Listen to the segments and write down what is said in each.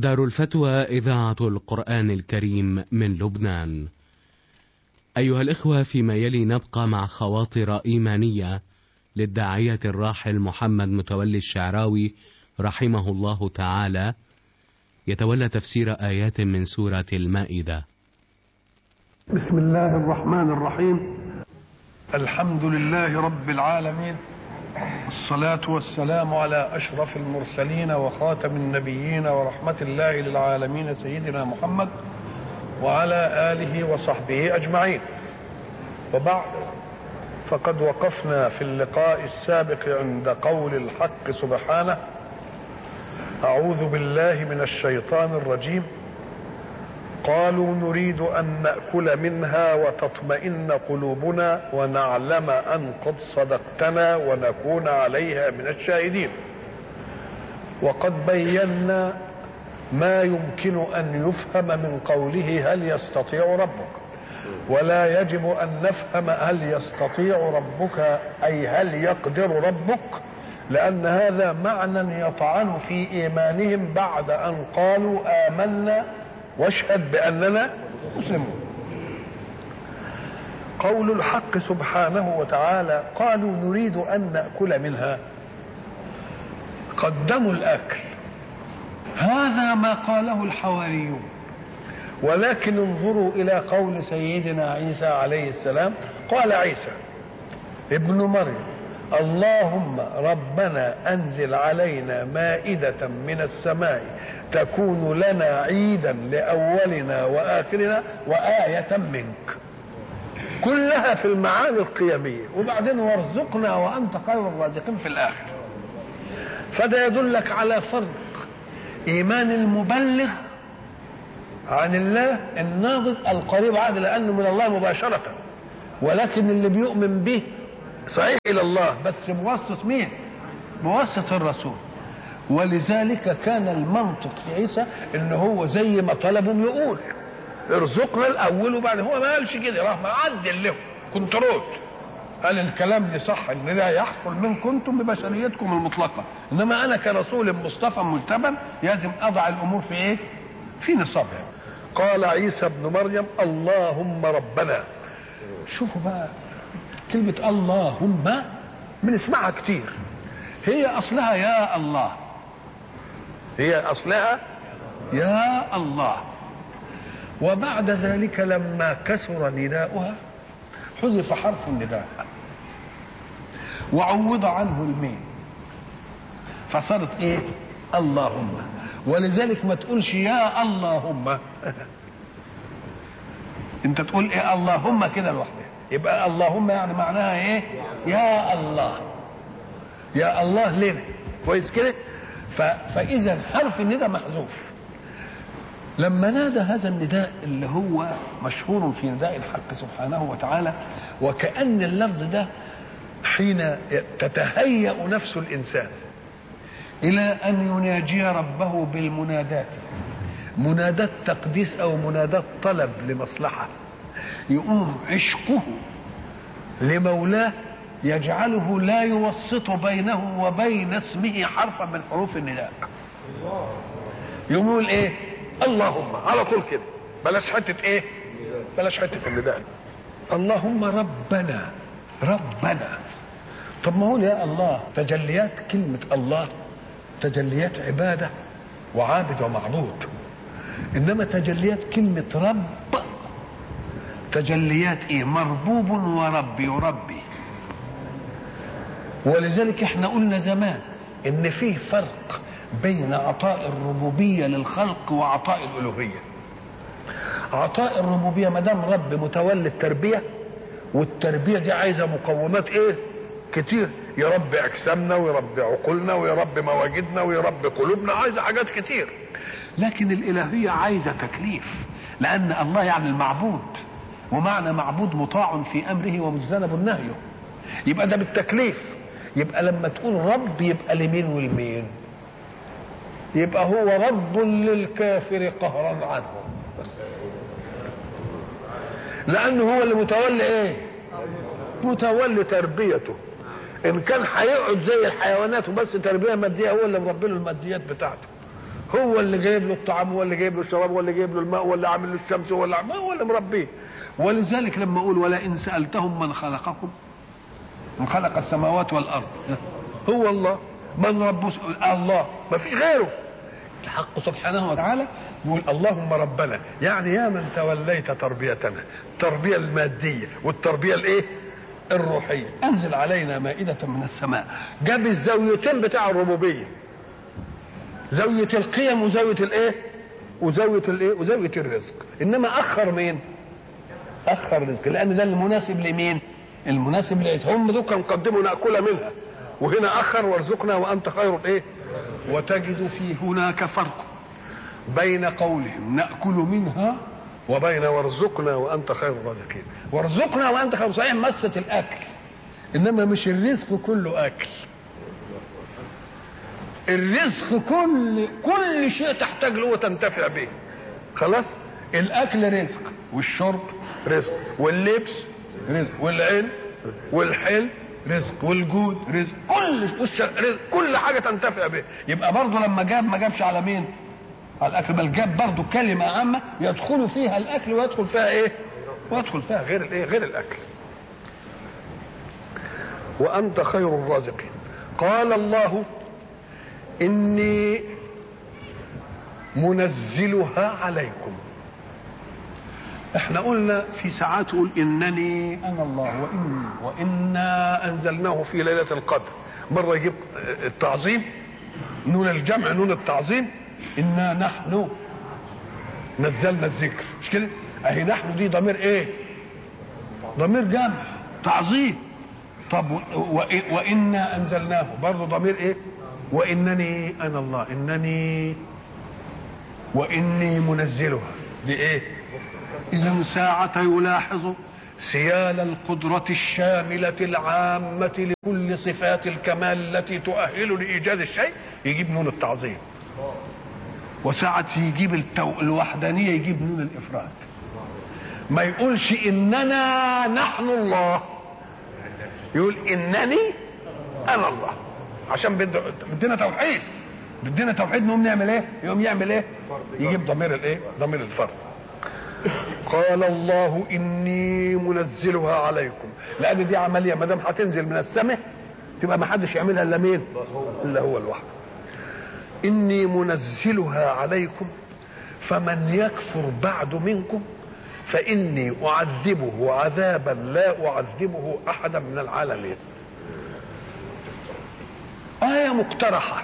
دار الفتوى إذاعة القرآن الكريم من لبنان. أيها الإخوة فيما يلي نبقى مع خواطر إيمانية للداعية الراحل محمد متولي الشعراوي رحمه الله تعالى يتولى تفسير آيات من سورة المائدة. بسم الله الرحمن الرحيم الحمد لله رب العالمين والصلاة والسلام على أشرف المرسلين وخاتم النبيين ورحمة الله للعالمين سيدنا محمد وعلى آله وصحبه أجمعين وبعد فقد وقفنا في اللقاء السابق عند قول الحق سبحانه أعوذ بالله من الشيطان الرجيم قالوا نريد أن نأكل منها وتطمئن قلوبنا ونعلم أن قد صدقتنا ونكون عليها من الشاهدين وقد بينا ما يمكن أن يفهم من قوله هل يستطيع ربك ولا يجب أن نفهم هل يستطيع ربك أي هل يقدر ربك لأن هذا معنى يطعن في إيمانهم بعد أن قالوا آمنا واشهد باننا مسلمون قول الحق سبحانه وتعالى قالوا نريد ان ناكل منها قدموا الاكل هذا ما قاله الحواريون ولكن انظروا الى قول سيدنا عيسى عليه السلام قال عيسى ابن مريم اللهم ربنا انزل علينا مائده من السماء تكون لنا عيدا لاولنا واخرنا وايه منك كلها في المعاني القيميه وبعدين وارزقنا وانت خير الرازقين في الاخر فده يدلك على فرق ايمان المبلغ عن الله الناضج القريب عهد لانه من الله مباشره ولكن اللي بيؤمن به صحيح الى الله بس بواسطه مين؟ بواسطه الرسول ولذلك كان المنطق في عيسى ان هو زي ما طلبهم يقول ارزقنا الاول وبعد هو ما قالش كده راح معدل له كنترول قال الكلام اللي صح ان ده يحصل من كنتم ببشريتكم المطلقه انما انا كرسول مصطفى مجتبى لازم اضع الامور في ايه؟ في نصابها قال عيسى ابن مريم اللهم ربنا شوفوا بقى كلمة اللهم بنسمعها كتير هي أصلها يا الله هي أصلها يا الله وبعد ذلك لما كسر نداؤها حذف حرف النداء وعوض عنه الميم فصارت ايه اللهم ولذلك ما تقولش يا اللهم انت تقول ايه اللهم كده لوحدها يبقى اللهم يعني معناها ايه يا الله يا الله لنا كويس كده فاذا حرف النداء محذوف لما نادى هذا النداء اللي هو مشهور في نداء الحق سبحانه وتعالى وكأن اللفظ ده حين تتهيأ نفس الإنسان إلى أن يناجي ربه بالمنادات منادات تقديس أو منادات طلب لمصلحة يقوم عشقه لمولاه يجعله لا يوسط بينه وبين اسمه حرفا من حروف النداء يقول ايه اللهم على طول كده بلاش حته ايه بلاش حته النداء اللهم ربنا ربنا طب ما هو يا الله تجليات كلمة الله تجليات عبادة وعابد ومعبود إنما تجليات كلمة رب تجليات ايه مربوب ورب يربي ولذلك احنا قلنا زمان ان فيه فرق بين عطاء الربوبية للخلق وعطاء الألوهية عطاء الربوبية ما دام رب متولي التربية والتربية دي عايزة مقومات ايه كتير يربي أجسامنا ويربي عقولنا ويربي مواجدنا ويربي قلوبنا عايزة حاجات كتير لكن الإلهية عايزة تكليف لأن الله يعني المعبود ومعنى معبود مطاع في امره ومجتنب نهيه يبقى ده بالتكليف يبقى لما تقول رب يبقى لمين والمين يبقى هو رب للكافر قهرا عنه لانه هو اللي متولي ايه متولي تربيته ان كان هيقعد زي الحيوانات وبس تربيه ماديه هو اللي مربي له الماديات بتاعته هو اللي جايب له الطعام هو اللي جايب له الشراب هو اللي جايب له الماء هو اللي عامل له الشمس هو اللي عامل هو اللي مربيه ولذلك لما اقول ولئن سالتهم من خلقكم من خلق السماوات والارض هو الله من رب الله ما فيش غيره الحق سبحانه وتعالى يقول اللهم ربنا يعني يا من توليت تربيتنا التربيه الماديه والتربيه الايه الروحيه انزل علينا مائده من السماء جاب الزاويتين بتاع الربوبيه زاويه القيم وزاويه الايه وزاويه الايه وزاويه الرزق انما اخر مين اخر الرزق لان ده المناسب لمين المناسب لعيسى هم دول كانوا قدموا ناكل منها وهنا اخر وارزقنا وانت خير الايه وتجد في هناك فرق بين قولهم ناكل منها وبين وارزقنا وانت خير الرازقين وارزقنا وانت خير صحيح مسه الاكل انما مش الرزق كله اكل الرزق كل كل شيء تحتاج له وتنتفع به خلاص الاكل رزق والشرب رزق واللبس رزق والعلم والحلم رزق والجود رزق كل رزق كل حاجه تنتفع به يبقى برضه لما جاب ما جابش على مين على الاكل بل جاب برضه كلمه عامه يدخل فيها الاكل ويدخل فيها ايه ويدخل فيها غير الايه غير الاكل وانت خير الرازقين قال الله اني منزلها عليكم احنا قلنا في ساعات تقول انني انا الله واني وانا انزلناه في ليله القدر مره يجيب التعظيم نون الجمع نون التعظيم انا نحن نزلنا الذكر مش كده اهي نحن دي ضمير ايه ضمير جمع تعظيم طب وانا انزلناه برضه ضمير ايه وانني انا الله انني واني منزلها دي ايه اذا ساعة يلاحظ سيال القدرة الشاملة العامة لكل صفات الكمال التي تؤهل لإيجاد الشيء يجيب نون التعظيم وساعة يجيب التو... الوحدانية يجيب نون الإفراد ما يقولش إننا نحن الله يقول إنني أنا الله عشان بدنا توحيد بدنا توحيد نقوم نعمل ايه؟ يقوم يعمل ايه؟ يجيب ضمير الايه؟ ضمير الفرد قال الله اني منزلها عليكم لان دي عمليه ما دام هتنزل من السماء تبقى ما حدش يعملها الا مين؟ الا هو لوحده اني منزلها عليكم فمن يكفر بعد منكم فاني اعذبه عذابا لا اعذبه احدا من العالمين آية مقترحة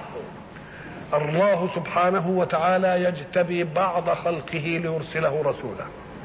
الله سبحانه وتعالى يجتبي بعض خلقه ليرسله رسولا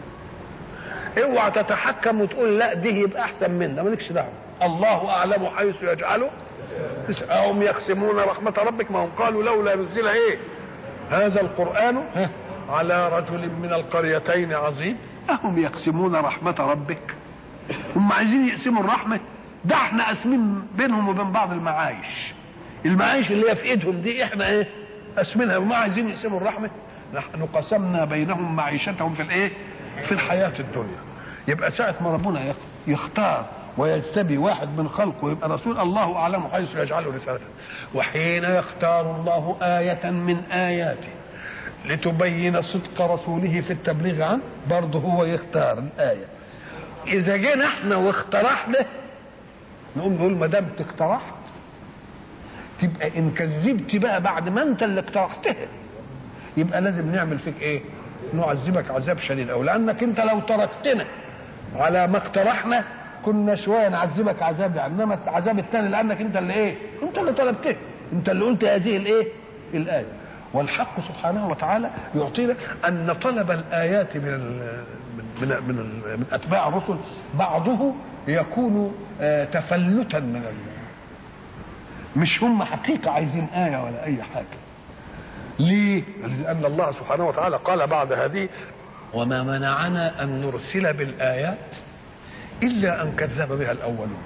اوعى تتحكم وتقول لا دي يبقى احسن منا مالكش دعوه الله اعلم حيث يجعله هم يقسمون رحمه ربك ما هم قالوا لولا نزل ايه هذا القران على رجل من القريتين عظيم اهم يقسمون رحمه ربك هم عايزين يقسموا الرحمه ده احنا قاسمين بينهم وبين بعض المعايش المعايش اللي هي في ايدهم دي احنا ايه قاسمينها وما عايزين يقسموا الرحمه نحن قسمنا بينهم معيشتهم في الايه في الحياه الدنيا يبقى ساعه ما ربنا يختار ويجتبي واحد من خلقه يبقى رسول الله اعلم حيث يجعله رسالته وحين يختار الله آية من آياته لتبين صدق رسوله في التبليغ عنه برضه هو يختار الآية إذا جينا احنا واقترحنا نقوم نقول ما دام اقترحت تبقى ان كذبت بقى بعد ما انت اللي اقترحتها يبقى لازم نعمل فيك ايه نعذبك عذاب شديد او لانك انت لو تركتنا على ما اقترحنا كنا شويه نعذبك عذاب يعني انما العذاب الثاني لانك انت اللي ايه انت اللي طلبته انت اللي قلت هذه الايه الايه والحق سبحانه وتعالى يعطينا ان طلب الايات من ال من من, من, من اتباع الرسل بعضه يكون تفلتا من ال مش هم حقيقة عايزين آية ولا أي حاجة ليه؟ لأن الله سبحانه وتعالى قال بعد هذه وما منعنا أن نرسل بالآيات إلا أن كذب بها الأولون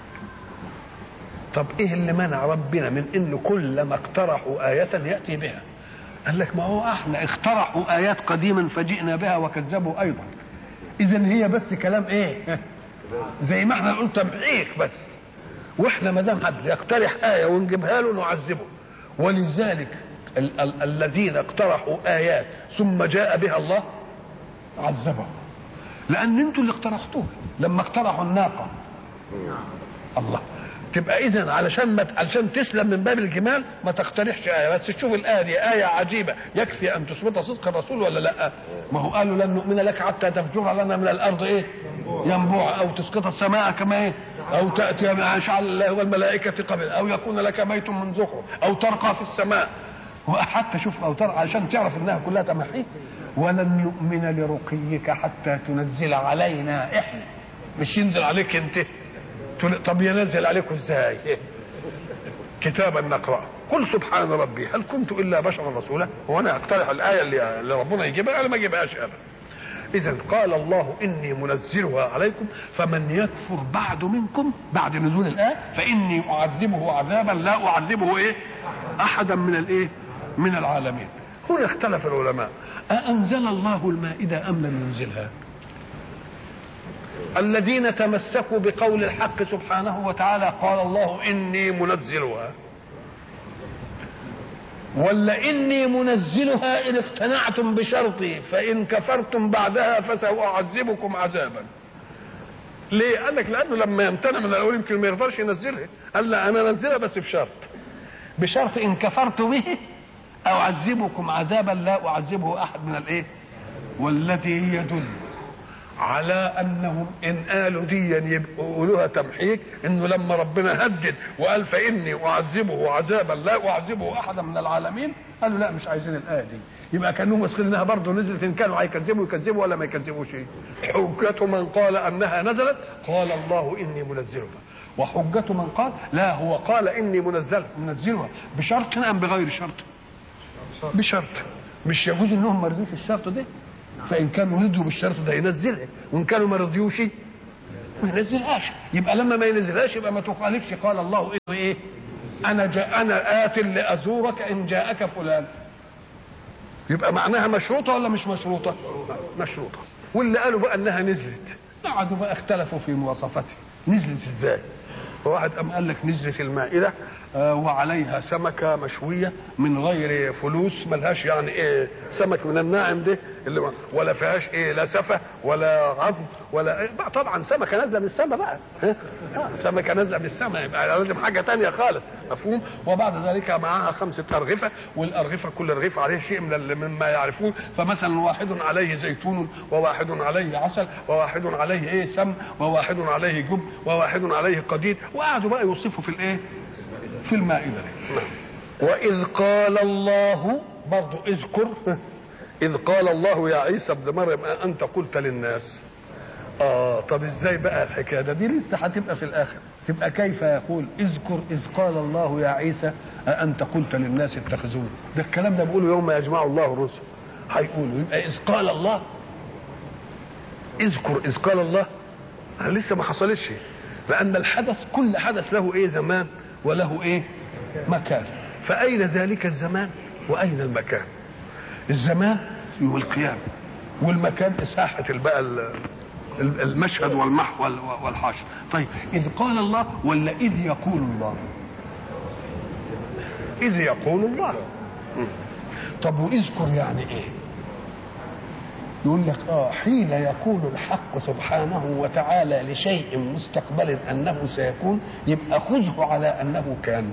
طب إيه اللي منع ربنا من إن كل ما اقترحوا آية يأتي بها قال لك ما هو احنا اخترعوا آيات قديما فجئنا بها وكذبوا أيضا إذا هي بس كلام إيه زي ما احنا نقول تبعيك بس واحنا ما دام حد يقترح ايه ونجيبها له نعذبه ولذلك ال- ال- الذين اقترحوا ايات ثم جاء بها الله عذبهم لان انتوا اللي اقترحتوها لما اقترحوا الناقه الله تبقى اذا علشان ما علشان تسلم من باب الجمال ما تقترحش ايه بس تشوف الايه دي ايه عجيبه يكفي ان تثبت صدق الرسول ولا لا ما هو قالوا لن نؤمن لك حتى تفجر لنا من الارض ايه ينبوع او تسقط السماء كما ايه او تاتي مع شعل الله والملائكه قبل او يكون لك بيت من زخرف او ترقى في السماء وحتى شوف او ترقى علشان تعرف انها كلها تمحيك ولن نؤمن لرقيك حتى تنزل علينا احنا مش ينزل عليك انت تقول طب ينزل عليكم ازاي كتابا نقرأ قل سبحان ربي هل كنت الا بشرا رسولا وانا اقترح الايه اللي, اللي ربنا يجيبها انا ما اجيبهاش ابدا اذا قال الله اني منزلها عليكم فمن يكفر بعد منكم بعد نزول الايه فاني اعذبه عذابا لا اعذبه ايه احدا من الايه من العالمين هنا اختلف العلماء أأنزل الله المائدة أم لم ينزلها الذين تمسكوا بقول الحق سبحانه وتعالى قال الله إني منزلها ولا إني منزلها إن اقتنعتم بشرطي فإن كفرتم بعدها فسأعذبكم عذابا ليه؟ قال لك لأنه لما يمتنع من الأول يمكن ما يقدرش ينزلها قال لا أنا أنزلها بس بشرط بشرط إن كفرت به أعذبكم عذابا لا أعذبه أحد من الإيه؟ والذي يدل على انهم ان قالوا ديا يبقوا يقولوها تمحيك انه لما ربنا هدد وقال فاني اعذبه عذابا لا اعذبه احدا من العالمين قالوا لا مش عايزين الايه دي يبقى كانهم واثقين انها برضه نزلت ان كانوا هيكذبوا يكذبوا ولا ما يكذبوش حجة من قال انها نزلت قال الله اني منزلها وحجة من قال لا هو قال اني منزل منزلها بشرط ام بغير شرط بشرط مش يجوز انهم ما رضيوش الشرط ده فان كانوا رضيوا بالشرط ده ينزلها وان كانوا ما رضيوش ما ينزلهاش يبقى لما ما ينزلهاش يبقى ما تخالفش قال الله ايه ايه انا جاء انا ات لازورك ان جاءك فلان يبقى معناها مشروطه ولا مش مشروطه مشروطه واللي قالوا بقى انها نزلت قعدوا بقى اختلفوا في مواصفاتها نزلت ازاي واحد قام قال لك نزلت المائده آه وعليها سمكه مشويه من غير فلوس ملهاش يعني ايه سمك من الناعم ده اللي ما- ولا فيهاش ايه لا سفه ولا عظم ولا إيه بقى طبعا سمكه نازله من السماء بقى ها؟ آه سمكه نازله من السماء يبقى لازم حاجه تانية خالص مفهوم وبعد ذلك معها خمسه ارغفه والارغفه كل رغيف عليه شيء من ال- مما يعرفون فمثلا واحد عليه زيتون وواحد عليه عسل وواحد عليه ايه سم وواحد عليه جب وواحد عليه قديد وقعدوا بقى يوصفوا في الايه في المائدة وإذ قال الله برضو اذكر إذ قال الله يا عيسى ابن مريم أنت قلت للناس آه طب ازاي بقى الحكاية ده دي لسه هتبقى في الآخر تبقى كيف يقول اذكر إذ قال الله يا عيسى أنت قلت للناس اتخذوني ده الكلام ده بيقوله يوم يجمع الله الرسل هيقولوا يبقى إذ قال الله اذكر إذ قال الله لسه ما حصلتش لأن الحدث كل حدث له إيه زمان وله إيه مكان فأين ذلك الزمان وأين المكان الزمان يوم القيامة والمكان ساحة بقى ال- ال- المشهد والمحو وال- والحاشر طيب إذ قال الله ولا إذ يقول الله إذ يقول الله مم. طب واذكر يعني إيه يقول لك اه حين يقول الحق سبحانه وتعالى لشيء مستقبل انه سيكون يبقى خذه على انه كان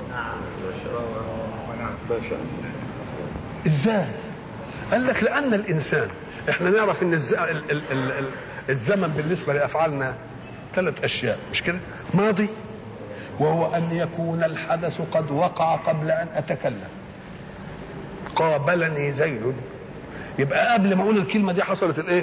ازاي قال لك لان الانسان احنا نعرف ان الز... ال... ال... ال... ال... الزمن بالنسبه لافعالنا ثلاث اشياء مش كده ماضي وهو ان يكون الحدث قد وقع قبل ان اتكلم قابلني زيد يبقى قبل ما اقول الكلمه دي حصلت الايه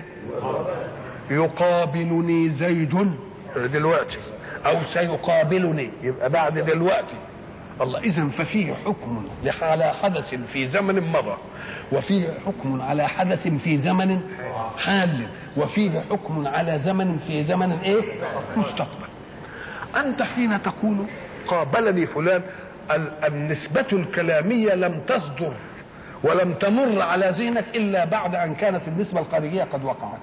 يقابلني زيد دلوقتي او سيقابلني يبقى بعد دلوقتي الله اذا ففيه حكم على حدث في زمن مضى وفيه حكم على حدث في زمن حال وفيه حكم على زمن في زمن ايه مستقبل انت حين تقول قابلني فلان ال- النسبة الكلامية لم تصدر ولم تمر على ذهنك إلا بعد أن كانت النسبة الخارجية قد وقعت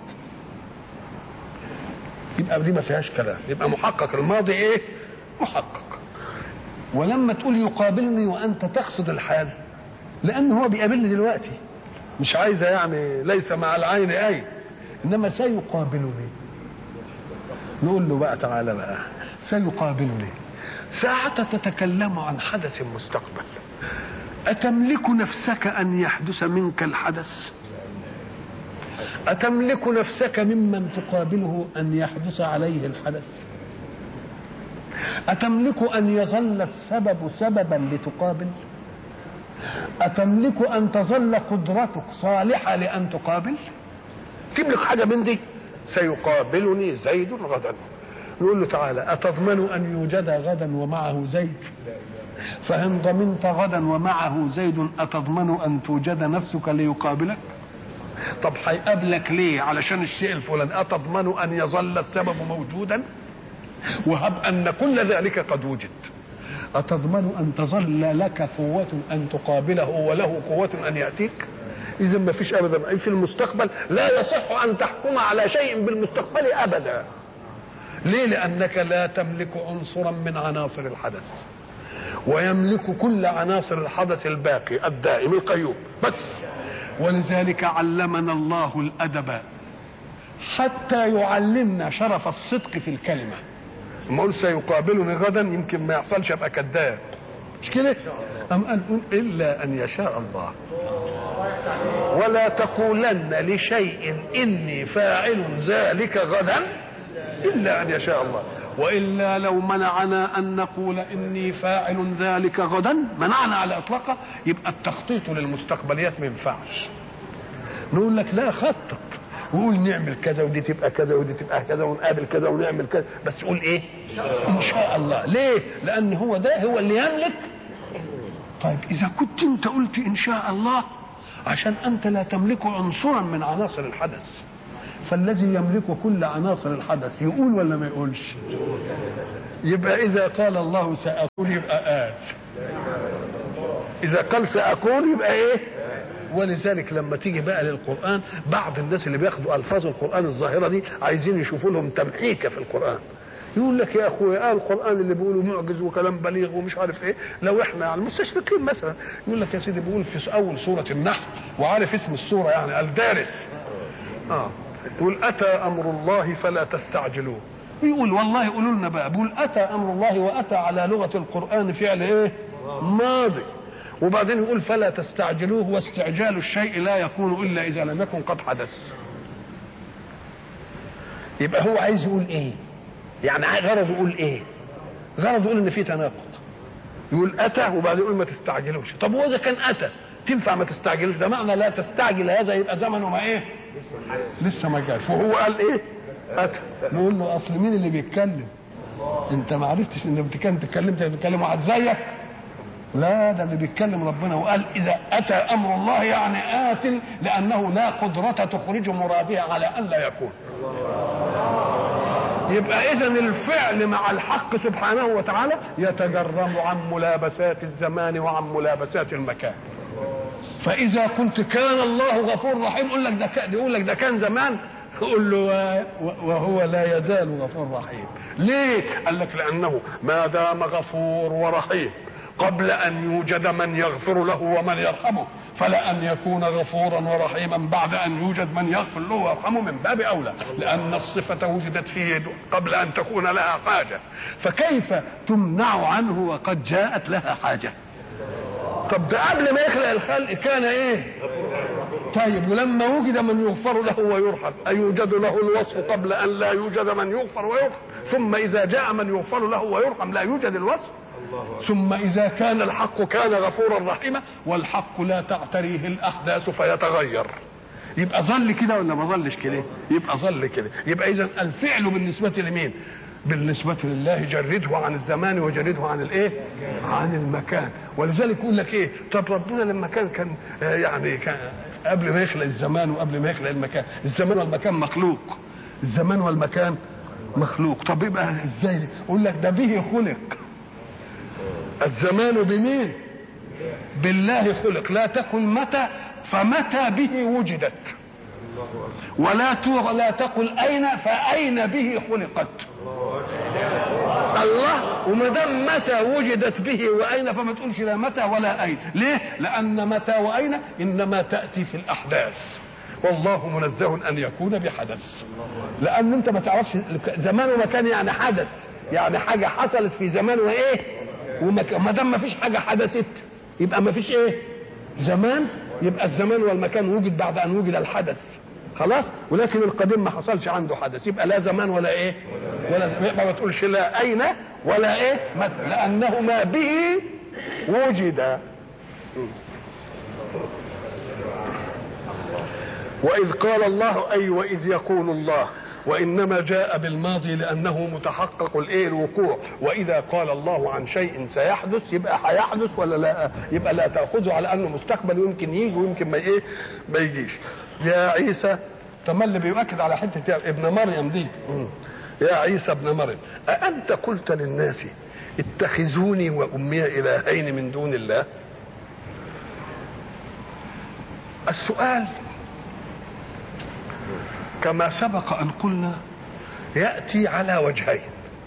يبقى دي ما فيهاش كلام يبقى محقق الماضي ايه محقق ولما تقول يقابلني وانت تقصد الحال لان هو بيقابلني دلوقتي مش عايزه يعني ليس مع العين اي انما سيقابلني نقول له بقى تعالى بقى سيقابلني ساعة تتكلم عن حدث مستقبل أتملك نفسك أن يحدث منك الحدث أتملك نفسك ممن تقابله أن يحدث عليه الحدث أتملك أن يظل السبب سببا لتقابل أتملك أن تظل قدرتك صالحة لأن تقابل تملك حاجة من دي سيقابلني زيد غدا نقول له تعالى أتضمن أن يوجد غدا ومعه زيد فإن ضمنت غدا ومعه زيد أتضمن أن توجد نفسك ليقابلك طب هيقابلك ليه علشان الشيء الفلاني أتضمن أن يظل السبب موجودا وهب أن كل ذلك قد وجد أتضمن أن تظل لك قوة أن تقابله وله قوة أن يأتيك إذا ما فيش أبدا أي في المستقبل لا يصح أن تحكم على شيء بالمستقبل أبدا ليه لأنك لا تملك عنصرا من عناصر الحدث ويملك كل عناصر الحدث الباقي الدائم القيوم بس ولذلك علمنا الله الأدب حتى يعلمنا شرف الصدق في الكلمة ما اقول سيقابلني غدا يمكن ما يحصلش ابقى كذاب مش كده ام ان نقول الا ان يشاء الله ولا تقولن لشيء اني فاعل ذلك غدا الا ان يشاء الله والا لو منعنا ان نقول اني فاعل ذلك غدا منعنا على اطلاقه يبقى التخطيط للمستقبليات ما ينفعش نقول لك لا خطط وقول نعمل كذا ودي تبقى كذا ودي تبقى كذا ونقابل كذا ونعمل كذا بس قول ايه ان شاء الله ليه لان هو ده هو اللي يملك طيب اذا كنت انت قلت ان شاء الله عشان انت لا تملك عنصرا من عناصر الحدث فالذي يملك كل عناصر الحدث يقول ولا ما يقولش يبقى اذا قال الله ساكون يبقى قال اذا قال ساكون يبقى ايه ولذلك لما تيجي بقى للقران بعض الناس اللي بياخدوا الفاظ القران الظاهره دي عايزين يشوفوا لهم تمحيكه في القران يقول لك يا اخويا آه القران اللي بيقولوا معجز وكلام بليغ ومش عارف ايه لو احنا على المستشرقين مثلا يقول لك يا سيدي بيقول في اول سوره النحل وعارف اسم السوره يعني الدارس اه يقول اتى امر الله فلا تستعجلوه يقول والله يقولوا لنا بقى بيقول اتى امر الله واتى على لغه القران فعل ايه ماضي وبعدين يقول فلا تستعجلوه واستعجال الشيء لا يكون الا اذا لم يكن قد حدث يبقى هو عايز يقول ايه يعني غرض يقول ايه غرض يقول ان في تناقض يقول اتى وبعدين يقول ما تستعجلوش طب واذا كان اتى تنفع ما تستعجلوش ده معنى لا تستعجل هذا يبقى زمنه ما ايه لسه ما جاش وهو قال ايه اتى نقول له اصل مين اللي بيتكلم انت ما عرفتش ان بتتكلم تتكلمت بتتكلم واحد زيك لا ده اللي بيتكلم ربنا وقال اذا اتى امر الله يعني ات لانه لا قدره تخرج مراده على ان لا يكون يبقى اذا الفعل مع الحق سبحانه وتعالى يتجرم عن ملابسات الزمان وعن ملابسات المكان فاذا قلت كان الله غفور رحيم يقول لك ده كان يقول لك ده كان زمان يقول له وهو لا يزال غفور رحيم ليه قال لك لانه ما دام غفور ورحيم قبل ان يوجد من يغفر له ومن يرحمه فلا ان يكون غفورا ورحيما بعد ان يوجد من يغفر له ويرحمه من باب اولى لان الصفه وجدت فيه قبل ان تكون لها حاجه فكيف تمنع عنه وقد جاءت لها حاجه طب ده قبل ما يخلق الخلق كان ايه طيب ولما وجد من يغفر له ويرحم أيوجد له الوصف قبل أن لا يوجد من يغفر ويرحم ثم إذا جاء من يغفر له ويرحم لا يوجد الوصف ثم إذا كان الحق كان غفورا رحيما والحق لا تعتريه الأحداث فيتغير يبقى ظل كده ولا ما ظلش كده يبقى ظل كده يبقى إذا الفعل بالنسبة لمين بالنسبة لله جرده عن الزمان وجرده عن الايه؟ عن المكان ولذلك يقول لك ايه؟ طب ربنا لما كان كان يعني كان قبل ما يخلق الزمان وقبل ما يخلق المكان، الزمان والمكان مخلوق. الزمان والمكان مخلوق، طب يبقى ازاي؟ يقول لك ده به خلق. الزمان بمين؟ بالله خلق، لا تقل متى فمتى به وجدت. ولا لا تقل اين فاين به خلقت الله وما دام متى وجدت به واين فما تقولش لا متى ولا اين ليه لان متى واين انما تاتي في الاحداث والله منزه ان يكون بحدث لان انت ما تعرفش زمان ومكان يعني حدث يعني حاجه حصلت في زمان وايه وما دام ما فيش حاجه حدثت يبقى ما فيش ايه زمان يبقى الزمان والمكان وجد بعد ان وجد الحدث خلاص ولكن القديم ما حصلش عنده حدث يبقى لا زمان ولا ايه ولا يبقى ما تقولش لا اين ولا ايه متى لانه ما به وجد واذ قال الله اي واذ يقول الله وانما جاء بالماضي لانه متحقق الايه الوقوع واذا قال الله عن شيء سيحدث يبقى هيحدث ولا لا يبقى لا تاخذه على انه مستقبل ويمكن يجي ويمكن ما ايه ما يجيش يا عيسى تملي بيؤكد على حته ابن مريم دي يا عيسى ابن مريم أأنت قلت للناس اتخذوني وأمي إلهين من دون الله السؤال كما سبق أن قلنا يأتي على وجهين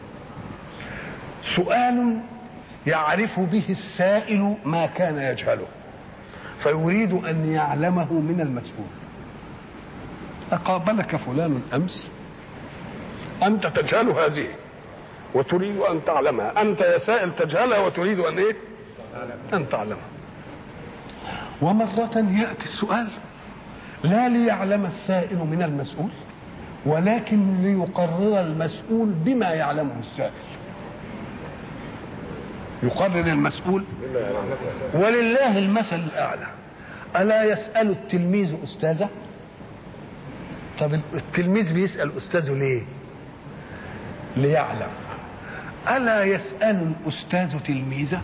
سؤال يعرف به السائل ما كان يجهله فيريد أن يعلمه من المسؤول أقابلك فلان أمس أنت تجهل هذه وتريد أن تعلمها أنت يا سائل تجهلها وتريد أن إيه أن تعلمها ومرة يأتي السؤال لا ليعلم السائل من المسؤول ولكن ليقرر المسؤول بما يعلمه السائل يقرر المسؤول ولله المثل الأعلى ألا يسأل التلميذ أستاذه طب التلميذ بيسأل أستاذه ليه ليعلم ألا يسأل الأستاذ تلميذه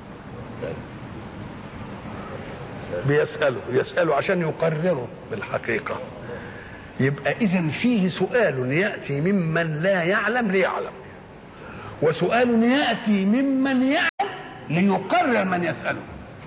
بيسأله يسأله عشان يقرره بالحقيقة يبقى إذا فيه سؤال يأتي ممن لا يعلم ليعلم وسؤال يأتي ممن يعلم ليقرر من يسأله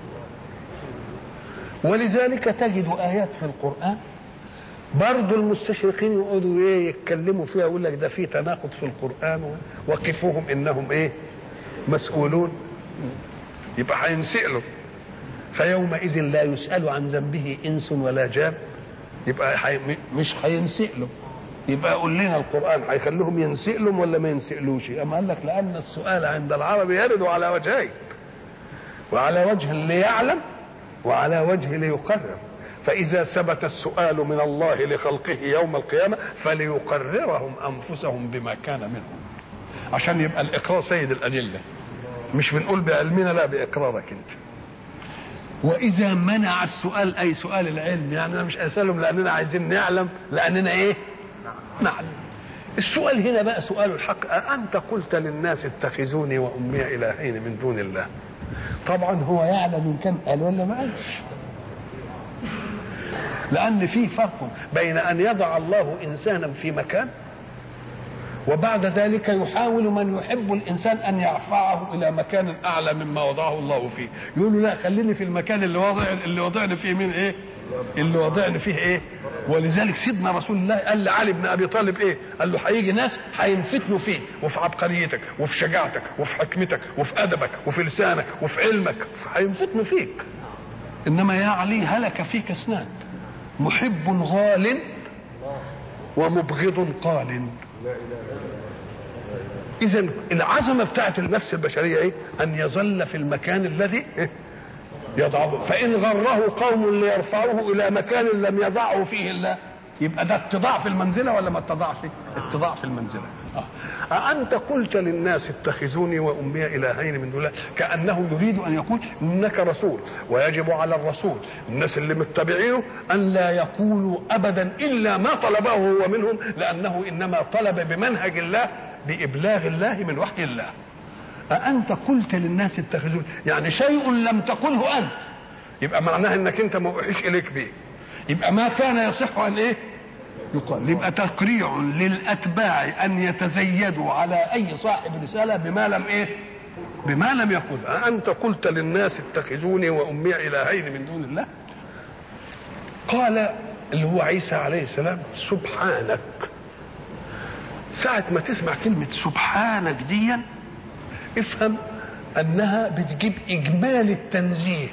ولذلك تجد آيات في القرآن برضه المستشرقين يقعدوا ايه يتكلموا فيها يقول لك ده في تناقض في القران وقفوهم انهم ايه مسؤولون يبقى هينسألوا فيومئذ لا يسأل عن ذنبه انس ولا جان يبقى حي مش هينسألوا يبقى قول لنا القران هيخليهم ينسألوا ولا ما ينسألوش اما قال لك لان السؤال عند العرب يرد على وجهين وعلى وجه ليعلم وعلى وجه ليقرر فإذا ثبت السؤال من الله لخلقه يوم القيامة فليقررهم أنفسهم بما كان منهم عشان يبقى الإقرار سيد الأدلة مش بنقول بعلمنا لا بإقرارك أنت وإذا منع السؤال أي سؤال العلم يعني أنا مش أسألهم لأننا عايزين نعلم لأننا إيه نعلم السؤال هنا بقى سؤال الحق أأنت قلت للناس اتخذوني وأمي إلهين من دون الله طبعا هو يعلم إن كان قال ولا ما قالش لأن فيه فرق بين أن يضع الله إنسانا في مكان وبعد ذلك يحاول من يحب الإنسان أن يرفعه إلى مكان أعلى مما وضعه الله فيه يقول له لا خليني في المكان اللي وضع اللي وضعني فيه مين إيه اللي وضعني فيه إيه ولذلك سيدنا رسول الله قال لعلي بن أبي طالب إيه قال له هيجي ناس هينفتنوا فيه وفي عبقريتك وفي شجاعتك وفي حكمتك وفي أدبك وفي لسانك وفي علمك هينفتنوا فيك إنما يا علي هلك فيك اثنان محب غال ومبغض قال اذا العظمه بتاعت النفس البشريه ايه ان يظل في المكان الذي يضعه فان غره قوم ليرفعوه الى مكان لم يضعه فيه الله يبقى ده اتضاع في المنزله ولا ما اتضاعش اتضاع في المنزله آه. أأنت قلت للناس اتخذوني وأمي إلهين من دون الله كأنه يريد أن يقول إنك رسول ويجب على الرسول الناس اللي متبعينه أن لا يقولوا أبدا إلا ما طلبه هو منهم لأنه إنما طلب بمنهج الله بإبلاغ الله من وحي الله أأنت قلت للناس اتخذوني يعني شيء لم تقله أنت يبقى معناه انك انت ما اوحيش اليك به يبقى ما كان يصح ان ايه يقال يبقى تقريع للاتباع ان يتزيدوا على اي صاحب رساله بما لم ايه بما لم يقل انت قلت للناس اتخذوني وامي الهين من دون الله قال اللي هو عيسى عليه السلام سبحانك ساعة ما تسمع كلمة سبحانك ديا افهم انها بتجيب اجمال التنزيه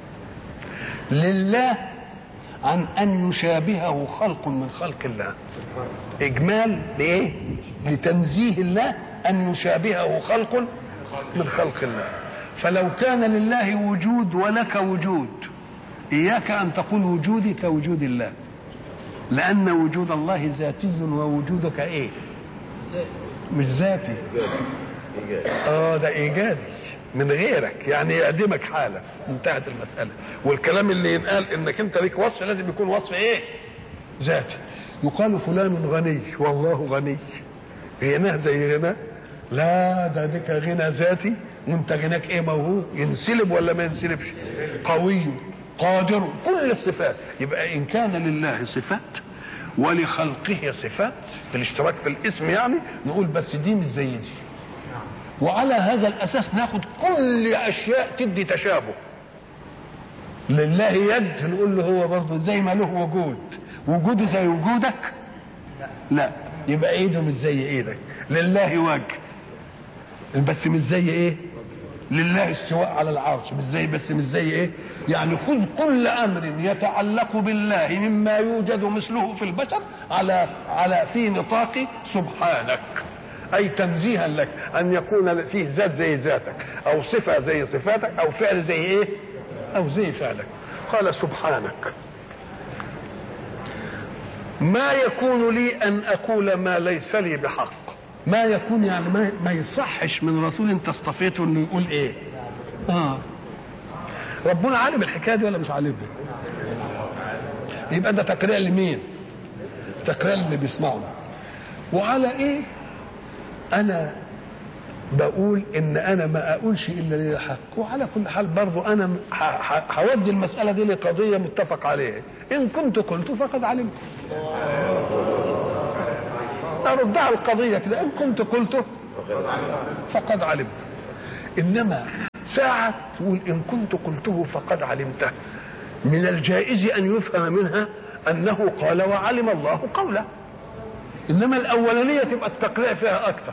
لله عن ان يشابهه خلق من خلق الله اجمال لايه لتنزيه الله ان يشابهه خلق من خلق الله فلو كان لله وجود ولك وجود اياك ان تقول وجودي كوجود الله لان وجود الله ذاتي ووجودك ايه مش ذاتي اه ده ايجابي من غيرك يعني يعدمك حاله انتهت المساله والكلام اللي ينقال انك انت ليك وصف لازم يكون وصف ايه ذاتي يقال فلان غني والله غني غناه زي غناه لا ده ديك غنى ذاتي وانت غناك ايه موهوب ينسلب ولا ما ينسلبش قوي قادر كل الصفات يبقى ان كان لله صفات ولخلقه صفات في الاشتراك في الاسم يعني نقول بس دي مش زي دي وعلى هذا الاساس ناخد كل اشياء تدي تشابه لله يد نقول له هو برضه زي ما له وجود وجوده زي وجودك لا يبقى ايده مش زي ايدك لله وجه بس مش زي ايه لله استواء على العرش مش زي بس مش زي ايه يعني خذ كل امر يتعلق بالله مما يوجد مثله في البشر على على في نطاق سبحانك اي تنزيها لك ان يكون فيه ذات زي ذاتك او صفه زي صفاتك او فعل زي ايه او زي فعلك قال سبحانك ما يكون لي ان اقول ما ليس لي بحق ما يكون يعني ما, ما يصحش من رسول انت اصطفيته انه يقول ايه اه ربنا عالم الحكايه دي ولا مش عالمها يبقى ده تقريع لمين تقريع اللي بيسمعه وعلى ايه انا بقول ان انا ما اقولش الا لي الحق وعلى كل حال برضو انا هودي المساله دي لقضيه متفق عليها ان كنت قلت فقد علمت اردها القضيه كده ان كنت قلته فقد علمت انما ساعه تقول ان كنت قلته فقد علمته من الجائز ان يفهم منها انه قال وعلم الله قوله انما الاولانيه تبقى التقريع فيها اكثر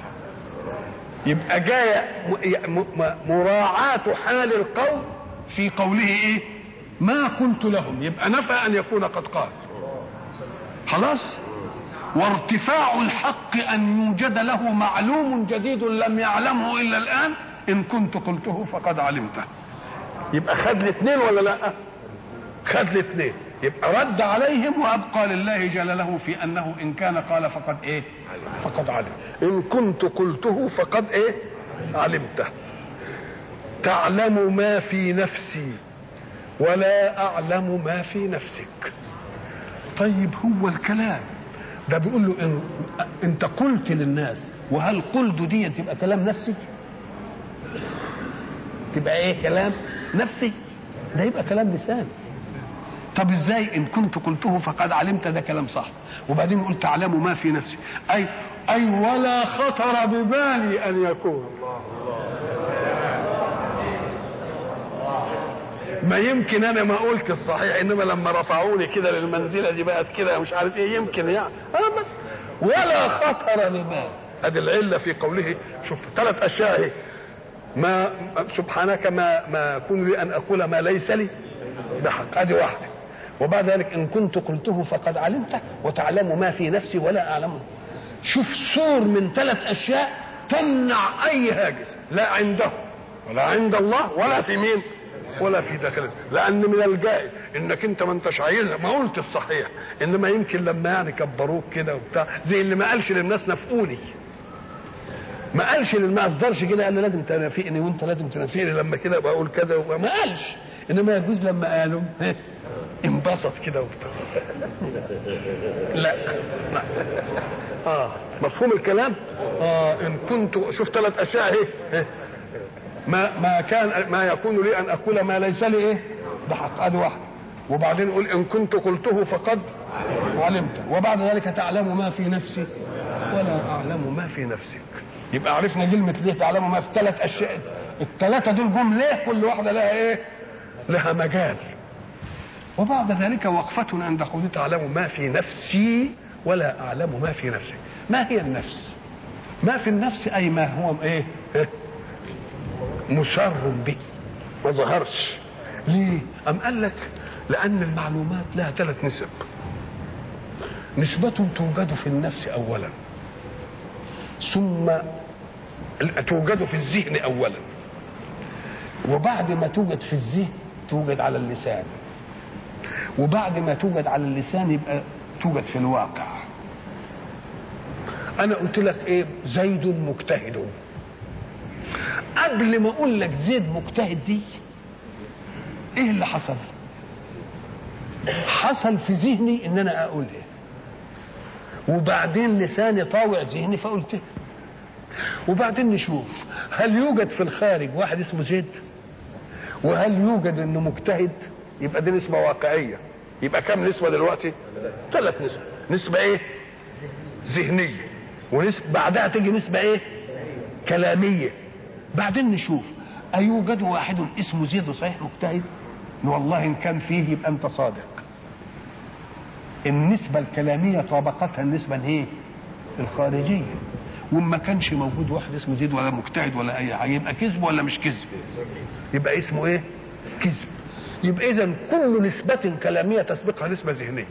يبقى جايه مراعاة حال القوم في قوله ايه ما قلت لهم يبقى نفى ان يكون قد قال خلاص وارتفاع الحق ان يوجد له معلوم جديد لم يعلمه الا الان ان كنت قلته فقد علمته يبقى خد الاثنين ولا لا خد الاثنين يبقى رد عليهم وابقى لله جلاله في انه ان كان قال فقد ايه فقد علم ان كنت قلته فقد ايه علمته تعلم ما في نفسي ولا اعلم ما في نفسك طيب هو الكلام ده بيقول له إن انت قلت للناس وهل قلت دي تبقى كلام نفسي تبقى ايه كلام نفسي ده يبقى كلام لسان طب ازاي ان كنت قلته فقد علمت ده كلام صح وبعدين قلت تعلم ما في نفسي اي اي ولا خطر ببالي ان يكون ما يمكن انا ما قلت الصحيح انما لما رفعوني كده للمنزله دي بقت كده مش عارف ايه يمكن يعني أبدا ولا خطر ببالي ادي العله في قوله شوف ثلاث اشياء اهي ما سبحانك ما ما يكون لي ان اقول ما ليس لي بحق ادي واحده وبعد ذلك ان كنت قلته فقد علمته وتعلم ما في نفسي ولا اعلمه شوف سور من ثلاث اشياء تمنع اي هاجس لا عنده ولا عند الله ولا في مين ولا في داخله لان من الجائز انك انت ما انتش عايزها ما قلت الصحيح انما يمكن لما يعني كبروك كده وبتاع زي اللي ما قالش للناس نفقوني ما قالش ما اصدرش كده قال لازم تنافقني وانت لازم تنافقني لما كده بقول كذا ما قالش انما يجوز لما قالوا انبسط كده وبتاع لا لا اه مفهوم الكلام اه ان كنت شوف ثلاث اشياء اهي ما ما كان ما يكون لي ان اقول ما ليس لي ايه بحق ادي واحد وبعدين قل ان كنت قلته فقد علمت وبعد ذلك تعلم ما في نفسي ولا اعلم ما في نفسك يبقى عرفنا كلمه ليه تعلم ما في ثلاث اشياء الثلاثه دول جم ليه كل واحده لها ايه لها مجال وبعد ذلك وقفتنا عند قوله تعلم ما في نفسي ولا اعلم ما في نفسك ما هي النفس ما في النفس اي ما هو ايه مسر به ما ظهرش ليه أم قال لك لأن المعلومات لها ثلاث نسب نسبة توجد في النفس أولا ثم توجد في الذهن أولا وبعد ما توجد في الذهن توجد على اللسان وبعد ما توجد على اللسان يبقى توجد في الواقع انا قلت لك ايه زيد مجتهد قبل ما اقول لك زيد مجتهد دي ايه اللي حصل حصل في ذهني ان انا اقول ايه وبعدين لساني طاوع ذهني فقلت إيه؟ وبعدين نشوف هل يوجد في الخارج واحد اسمه زيد وهل يوجد انه مجتهد يبقى دي نسبة واقعية يبقى كم نسبة دلوقتي ثلاث نسبة نسبة ايه ذهنية ونسبة بعدها تيجي نسبة ايه كلامية بعدين نشوف أيوجد واحد اسمه زيد صحيح مجتهد والله إن كان فيه يبقى أنت صادق النسبة الكلامية طابقتها النسبة ايه الخارجية وما كانش موجود واحد اسمه زيد ولا مجتهد ولا اي حاجه يبقى كذب ولا مش كذب يبقى اسمه ايه كذب يبقى اذا كل نسبة كلامية تسبقها نسبة ذهنية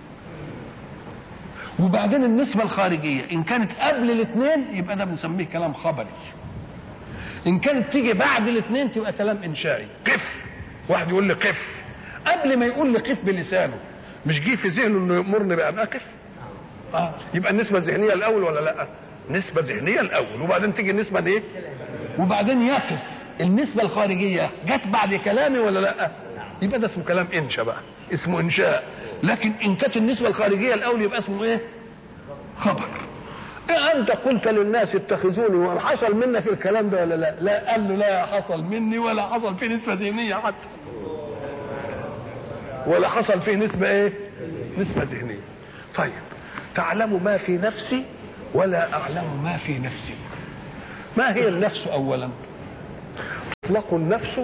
وبعدين النسبة الخارجية إن كانت قبل الاثنين يبقى ده بنسميه كلام خبري إن كانت تيجي بعد الاثنين تبقى كلام إنشائي قف واحد يقول لي قف قبل ما يقول لي قف بلسانه مش جه في ذهنه انه يامرني بان اقف اه يبقى النسبة الذهنية الأول ولا لأ؟ نسبة ذهنية الأول وبعدين تيجي النسبة دي وبعدين يقف النسبة الخارجية جت بعد كلامي ولا لا يبقى ده اسمه كلام انشا بقى اسمه انشاء لكن ان كانت النسبة الخارجية الأول يبقى اسمه ايه خبر إيه أنت قلت للناس اتخذوني وحصل منك الكلام ده ولا لا لا قال له لا حصل مني ولا حصل فيه نسبة ذهنية حتى ولا حصل فيه نسبة ايه نسبة ذهنية طيب تعلم ما في نفسي ولا أعلم ما في نفسك ما هي النفس أولا تطلق النفس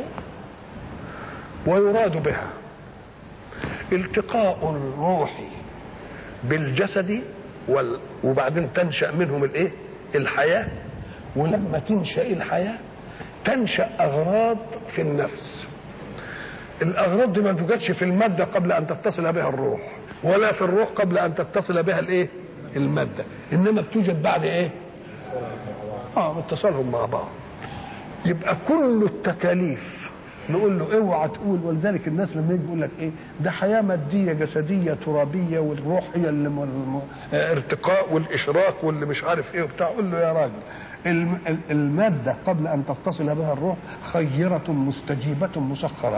ويراد بها التقاء الروح بالجسد وال... وبعدين تنشأ منهم الايه الحياة ولما تنشأ الحياة تنشأ أغراض في النفس الأغراض دي ما توجدش في المادة قبل أن تتصل بها الروح ولا في الروح قبل أن تتصل بها الايه المادة إنما بتوجد بعد إيه آه اتصالهم مع بعض يبقى كل التكاليف نقول له اوعى تقول ولذلك الناس لما يجي يقول لك ايه ده حياه ماديه جسديه ترابيه والروح هي اللي م... الم... ارتقاء والاشراك واللي مش عارف ايه وبتاع قول له يا راجل الم... الماده قبل ان تتصل بها الروح خيره مستجيبه مسخره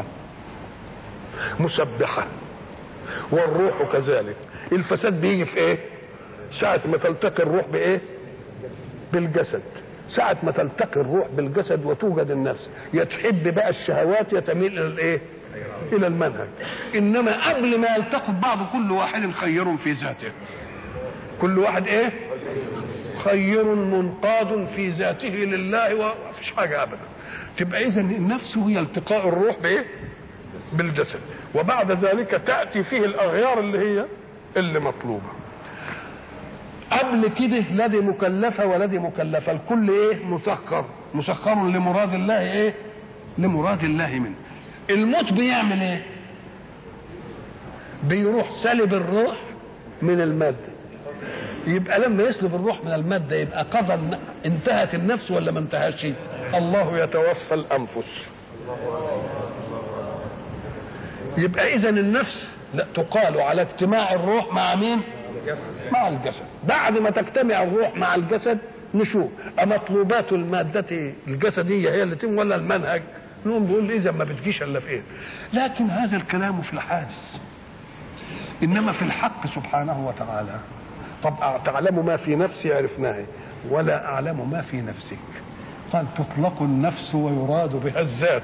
مسبحه والروح كذلك الفساد بيجي في ايه ساعة ما تلتقي الروح بإيه؟ بالجسد ساعة ما تلتقي الروح بالجسد وتوجد النفس يتحب بقى الشهوات يتميل إلى الإيه؟ إلى المنهج إنما قبل ما يلتقوا ببعض كل واحد خير في ذاته كل واحد إيه؟ خير منقاد في ذاته لله ومفيش حاجة أبدا تبقى إذا النفس هي التقاء الروح بإيه؟ بالجسد وبعد ذلك تأتي فيه الأغيار اللي هي اللي مطلوبه قبل كده لا دي مكلفه ولا دي مكلفه الكل ايه مسخر مسخر لمراد الله ايه لمراد الله منه الموت بيعمل ايه بيروح سلب الروح من الماده يبقى لما يسلب الروح من الماده يبقى قضى انتهت النفس ولا ما انتهتش الله يتوفى الانفس يبقى اذا النفس لا تقال على اجتماع الروح مع مين مع الجسد بعد ما تجتمع الروح مع الجسد نشوف أمطلوبات المادة الجسدية هي اللي تم ولا المنهج نقوم بيقول إذا ما بتجيش إلا في إيه لكن هذا الكلام في الحادث إنما في الحق سبحانه وتعالى طب تعلم ما في نفسي عرفناه ولا أعلم ما في نفسك قال تطلق النفس ويراد بها الذات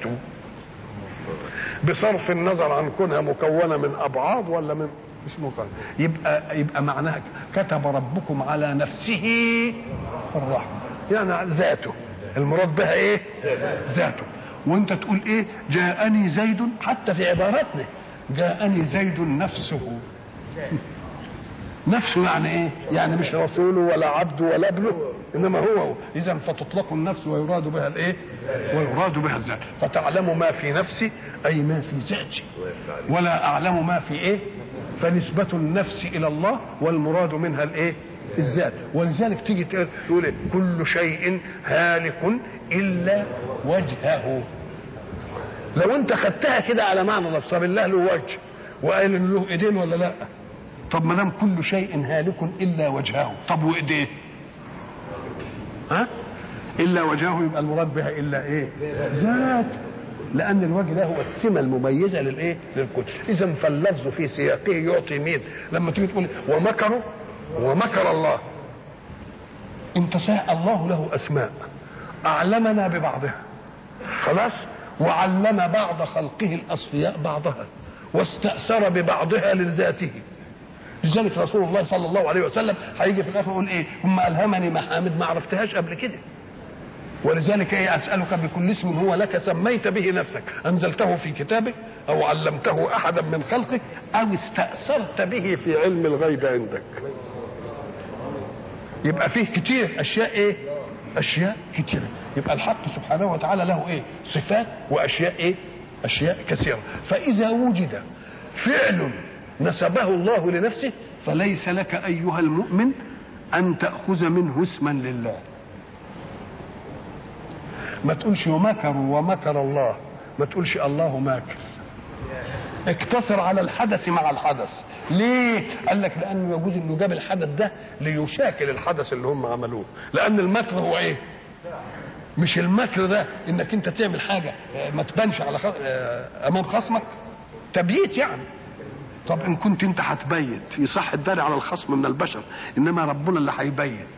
بصرف النظر عن كونها مكونة من أبعاد ولا من مش مقرر يبقى يبقى معناها كتب ربكم على نفسه الرحمه يعني ذاته المراد بها ايه ذاته وانت تقول ايه جاءني زيد حتى في عباراتنا جاءني زيد نفسه نفسه يعني ايه يعني مش رسوله ولا عبده ولا ابنه انما هو, هو. اذا فتطلق النفس ويراد بها الايه ويراد بها الذات فتعلم ما في نفسي اي ما في ذاتي ولا اعلم ما في ايه فنسبة النفس الى الله والمراد منها الايه الذات ولذلك تيجي تقول إيه؟ كل شيء هالك الا وجهه لو انت خدتها كده على معنى نفس طب الله له وجه وقال ان له ايدين ولا لا طب ما دام كل شيء هالك الا وجهه طب وايديه ها الا وجهه يبقى المراد بها الا ايه ذات لان الوجه ده هو السمه المميزه للايه للكل اذا فاللفظ في سياقه يعطي مين لما تيجي تقول ومكروا ومكر الله انت الله له اسماء اعلمنا ببعضها خلاص وعلم بعض خلقه الاصفياء بعضها واستأثر ببعضها لذاته لذلك رسول الله صلى الله عليه وسلم هيجي في الاخر يقول ايه ثم الهمني محامد ما عرفتهاش قبل كده ولذلك ايه اسالك بكل اسم هو لك سميت به نفسك انزلته في كتابك او علمته احدا من خلقك او استاثرت به في علم الغيب عندك يبقى فيه كتير اشياء ايه اشياء كتيره يبقى الحق سبحانه وتعالى له ايه صفات واشياء ايه اشياء كثيره فاذا وجد فعل نسبه الله لنفسه فليس لك ايها المؤمن ان تاخذ منه اسما لله ما تقولش ومكروا ومكر الله ما تقولش الله ماكر اقتصر على الحدث مع الحدث ليه قال لك لانه يجوز انه جاب الحدث ده ليشاكل الحدث اللي هم عملوه لان المكر هو ايه مش المكر ده انك انت تعمل حاجه ما تبانش على خ... امام خصمك تبييت يعني طب ان كنت انت هتبيت يصح الدار على الخصم من البشر انما ربنا اللي هيبيت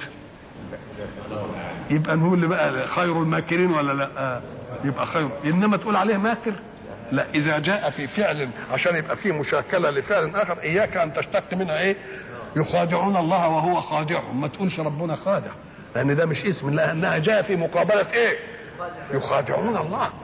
يبقى نقول اللي بقى خير الماكرين ولا لا يبقى خير انما تقول عليه ماكر لا اذا جاء في فعل عشان يبقى فيه مشاكله لفعل اخر اياك ان تشتق منها ايه يخادعون الله وهو خادعهم ما تقولش ربنا خادع لان ده مش اسم لانها جاء في مقابله ايه يخادعون الله